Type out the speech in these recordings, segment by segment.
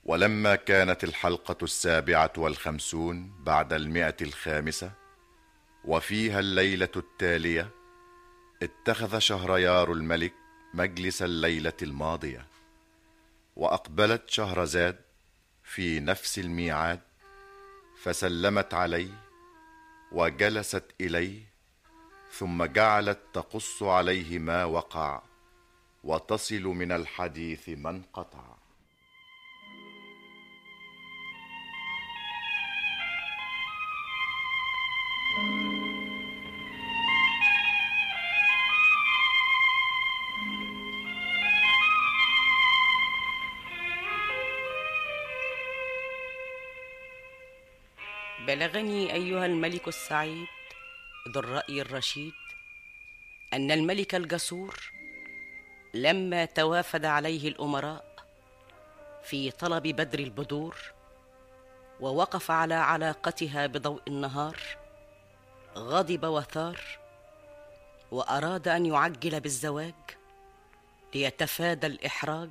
ولما كانت الحلقة السابعة والخمسون بعد المئة الخامسة وفيها الليلة التالية اتخذ شهريار الملك مجلس الليلة الماضية وأقبلت شهرزاد في نفس الميعاد فسلمت عليه وجلست إليه ثم جعلت تقص عليه ما وقع وتصل من الحديث ما انقطع بلغني ايها الملك السعيد ذو الراي الرشيد ان الملك الجسور لما توافد عليه الامراء في طلب بدر البدور ووقف على علاقتها بضوء النهار غضب وثار واراد ان يعجل بالزواج ليتفادى الاحراج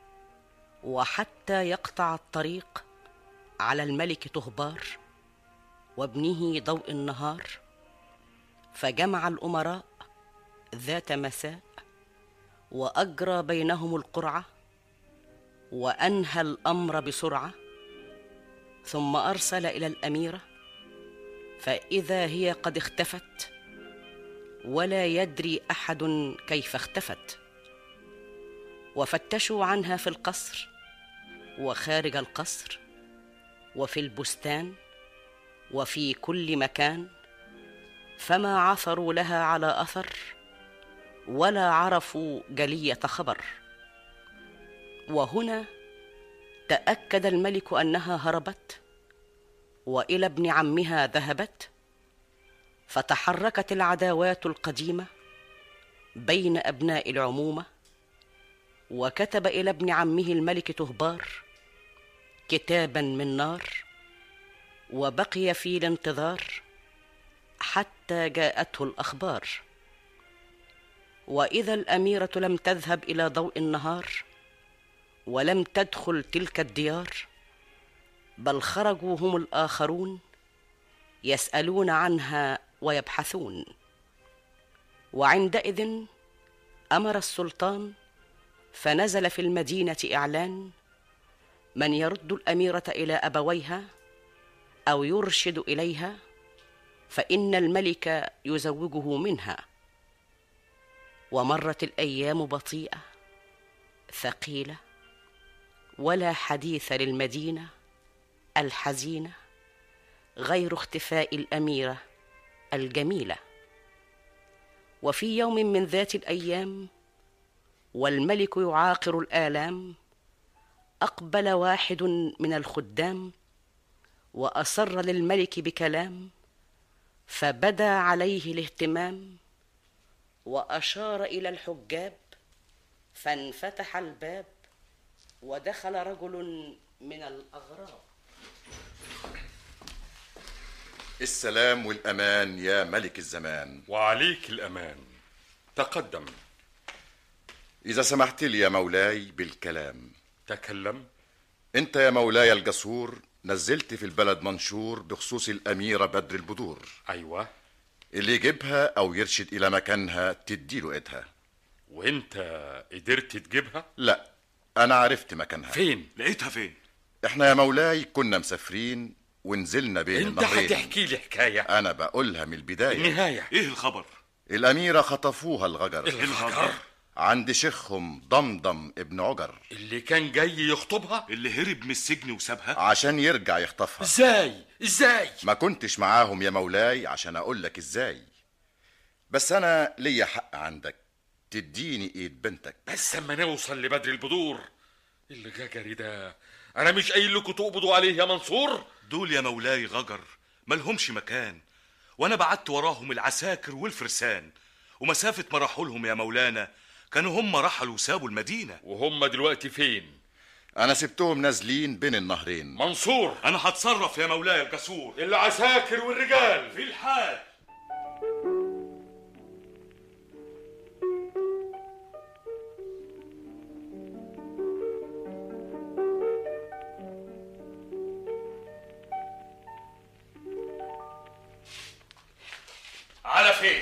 وحتى يقطع الطريق على الملك تهبار وابنه ضوء النهار فجمع الامراء ذات مساء واجرى بينهم القرعه وانهى الامر بسرعه ثم ارسل الى الاميره فاذا هي قد اختفت ولا يدري احد كيف اختفت وفتشوا عنها في القصر وخارج القصر وفي البستان وفي كل مكان فما عثروا لها على اثر ولا عرفوا جليه خبر وهنا تاكد الملك انها هربت والى ابن عمها ذهبت فتحركت العداوات القديمه بين ابناء العمومه وكتب الى ابن عمه الملك تهبار كتابا من نار وبقي في الانتظار حتى جاءته الاخبار واذا الاميره لم تذهب الى ضوء النهار ولم تدخل تلك الديار بل خرجوا هم الاخرون يسالون عنها ويبحثون وعندئذ امر السلطان فنزل في المدينه اعلان من يرد الاميره الى ابويها او يرشد اليها فان الملك يزوجه منها ومرت الايام بطيئه ثقيله ولا حديث للمدينه الحزينه غير اختفاء الاميره الجميله وفي يوم من ذات الايام والملك يعاقر الالام اقبل واحد من الخدام واصر للملك بكلام فبدا عليه الاهتمام واشار الى الحجاب فانفتح الباب ودخل رجل من الاغراب السلام والأمان يا ملك الزمان وعليك الأمان تقدم إذا سمحت لي يا مولاي بالكلام تكلم أنت يا مولاي الجسور نزلت في البلد منشور بخصوص الأميرة بدر البدور أيوة اللي يجيبها أو يرشد إلى مكانها تديله إيدها وانت قدرت تجيبها لا أنا عرفت مكانها فين لقيتها فين إحنا يا مولاي كنا مسافرين ونزلنا بين انت النهرين هتحكي لي حكاية أنا بقولها من البداية النهاية ايه الخبر الأميرة خطفوها الغجر الغجر عند شيخهم ضمضم ابن عجر اللي كان جاي يخطبها اللي هرب من السجن وسابها عشان يرجع يخطفها ازاي ازاي ما كنتش معاهم يا مولاي عشان اقول لك ازاي بس انا ليا حق عندك تديني ايد بنتك بس اما نوصل لبدر البدور الغجري ده انا مش قايل لكم تقبضوا عليه يا منصور دول يا مولاي غجر ملهمش مكان وانا بعت وراهم العساكر والفرسان ومسافة ما راحوا لهم يا مولانا كانوا هم رحلوا وسابوا المدينة وهم دلوقتي فين انا سبتهم نازلين بين النهرين منصور انا هتصرف يا مولاي الجسور العساكر والرجال في الحال فين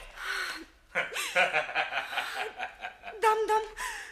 دمدم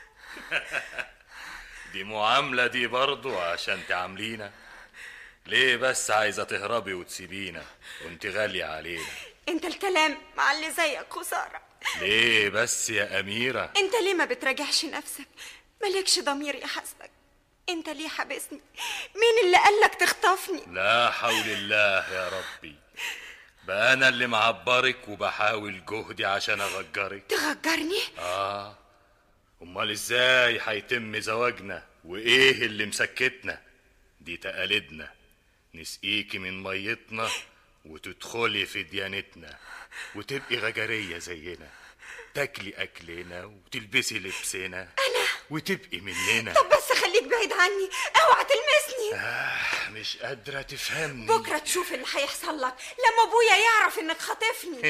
دي معاملة دي برضو عشان تعاملينا ليه بس عايزة تهربي وتسيبينا وانت غالية علينا انت الكلام مع اللي زيك خسارة ليه بس يا أميرة انت ليه ما بتراجعش نفسك مالكش ضمير يحاسبك انت ليه حابسني مين اللي قالك تخطفني لا حول الله يا ربي بقى أنا اللي معبرك وبحاول جهدي عشان أغجرك تغجرني آه أمال إزاي هيتم زواجنا وإيه اللي مسكتنا دي تقاليدنا نسقيكي من ميتنا وتدخلي في ديانتنا وتبقي غجرية زينا تاكلي أكلنا وتلبسي لبسنا أنا وتبقي مننا طب بس خليك بعيد عني اوعى تلمسني آه مش قادرة تفهمني بكرة تشوف اللي هيحصل لك لما ابويا يعرف انك خاطفني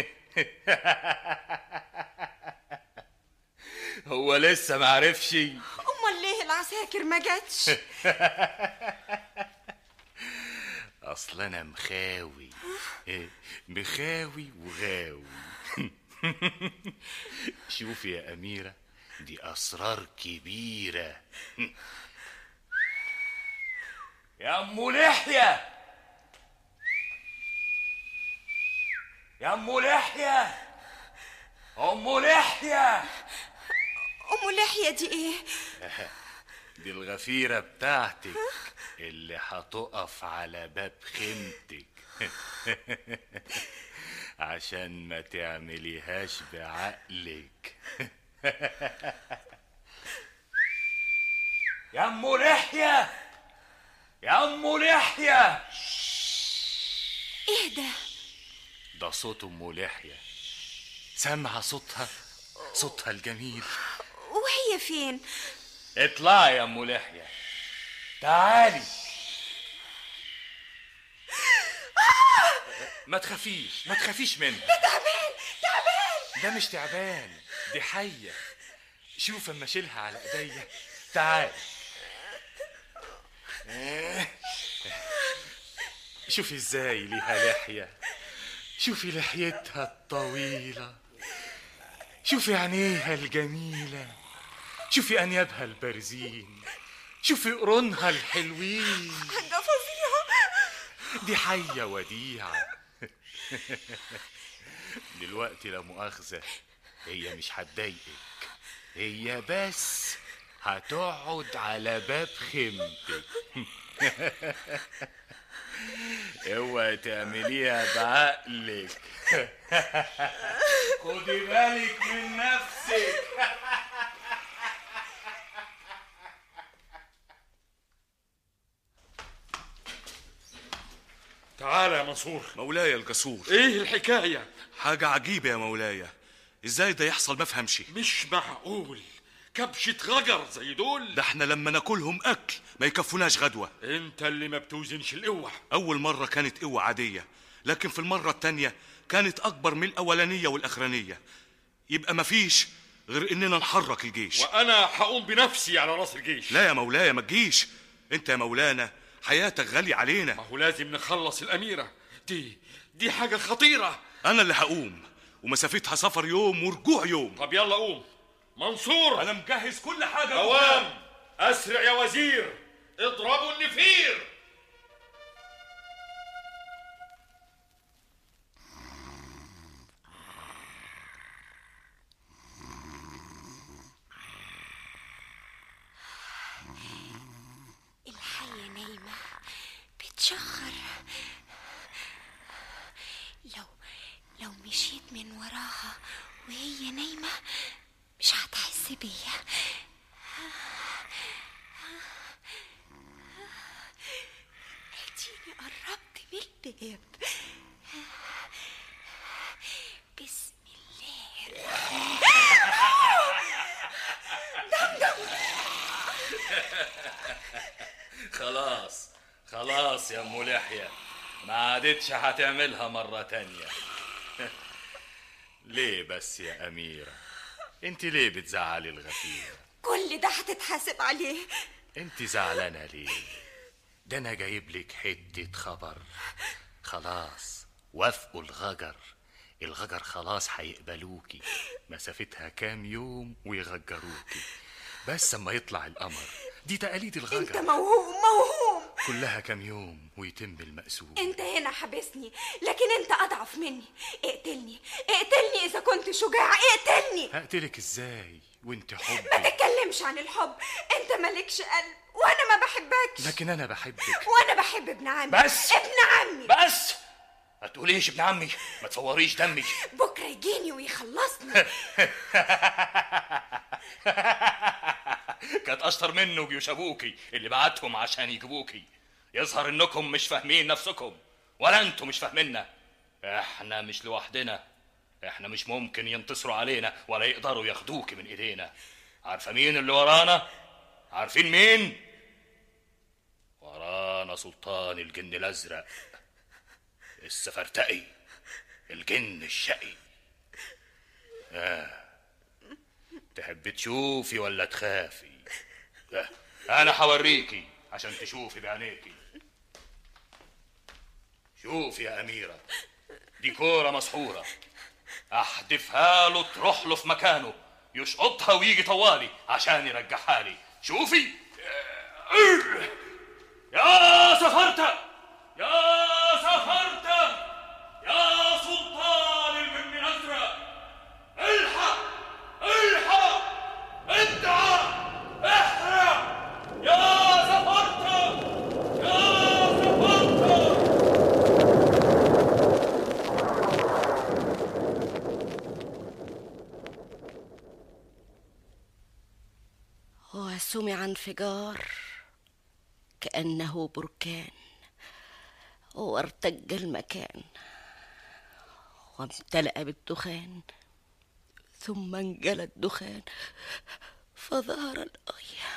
هو لسه معرفش امال ليه العساكر ما جاتش اصل انا مخاوي إيه، مخاوي وغاوي شوفي يا اميره دي اسرار كبيره يا ام لحيه يا ام لحيه ام لحيه ام لحية دي ايه دي الغفيرة بتاعتك اللي هتقف على باب خيمتك عشان ما تعمليهاش بعقلك يا ام لحية يا ام لحية ايه ده ده صوت ام لحية سامعة صوتها صوتها الجميل وهي فين اطلعي يا ام لحية تعالي ما تخافيش ما تخافيش منها تعبان تعبان ده مش تعبان دي حية شوف اما اشيلها على ايديا تعالي شوفي ازاي ليها لحية شوفي لحيتها الطويلة شوفي عينيها الجميلة شوفي أنيابها البارزين شوفي قرونها الحلوين حاجة فظيعة دي حية وديعة دلوقتي لا مؤاخذة هي مش هتضايقك هي بس هتقعد على باب خيمتك اوعي تعمليها بعقلك خدي بالك من نفسك تعال يا منصور مولاي الجسور ايه الحكاية حاجة عجيبة يا مولاي ازاي ده يحصل ما افهمش مش معقول كبشة غجر زي دول ده احنا لما ناكلهم اكل ما يكفوناش غدوة انت اللي ما بتوزنش القوة اول مرة كانت قوة عادية لكن في المرة التانية كانت اكبر من الاولانية والاخرانية يبقى مفيش غير اننا نحرك الجيش وانا هقوم بنفسي على راس الجيش لا يا مولاي ما تجيش انت يا مولانا حياتك غالية ما علينا هو لازم نخلص الأميرة دي دي حاجة خطيرة انا اللي هقوم ومسافتها سفر يوم ورجوع يوم طب يلا قوم منصور انا مجهز كل حاجة قوام أسرع يا وزير اضربوا النفير الحية نايمة بتشخر لو لو مشيت من وراها وهي نايمة مش هتحس بيا اديني قربت من الباب بسم الله خلاص خلاص يا ام لحية ما عادتش هتعملها مرة تانية ليه بس يا أميرة انت ليه بتزعلي الغفير كل ده هتتحاسب عليه انت زعلانة ليه ده انا جايب لك حتة خبر خلاص وافقوا الغجر الغجر خلاص هيقبلوكي مسافتها كام يوم ويغجروكي بس اما يطلع القمر دي تقاليد انت الغجر موهوم موهوم كلها كام يوم ويتم المقسوم انت هنا حابسني لكن انت اضعف مني اقتلني اقتلني اذا كنت شجاع اقتلني هقتلك ازاي وانت ما حبي تتكلمش عن الحب انت مالكش قلب وانا ما بحبكش لكن انا بحبك وانا بحب ابن عمي بس. ابن عمي بس ما تقوليش ابن عمي ما تصوريش دمي بكره يجيني ويخلصني كانت اشطر منه جيوش ابوكي اللي بعتهم عشان يجيبوكي يظهر انكم مش فاهمين نفسكم ولا انتم مش فاهميننا احنا مش لوحدنا احنا مش ممكن ينتصروا علينا ولا يقدروا ياخدوكي من ايدينا عارفه مين اللي ورانا عارفين مين ورانا سلطان الجن الازرق السفرتقي الجن الشقي تحب تشوفي ولا تخافي لا، انا حوريكي عشان تشوفي بعينيكي شوفي يا اميره دي كوره مسحوره احدفها له تروح له في مكانه يشقطها ويجي طوالي عشان يرجعها لي شوفي يا سفرته يا سفرته يا سلطان الجن الازرق الحق الحق ادعى احرق يا سفرته يا سفرته وسمع انفجار كأنه بركان وارتج المكان وامتلأ بالدخان ثم انجلى الدخان فظهر الآية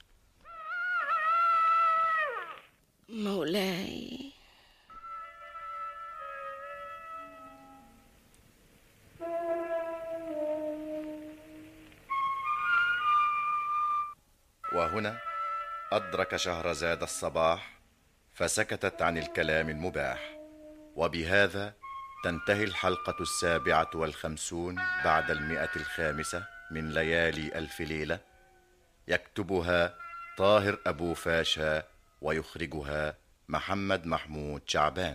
مولاي وهنا أدرك شهرزاد الصباح فسكتت عن الكلام المباح وبهذا تنتهي الحلقة السابعة والخمسون بعد المئة الخامسة من ليالي ألف ليلة يكتبها طاهر أبو فاشا ويخرجها محمد محمود شعبان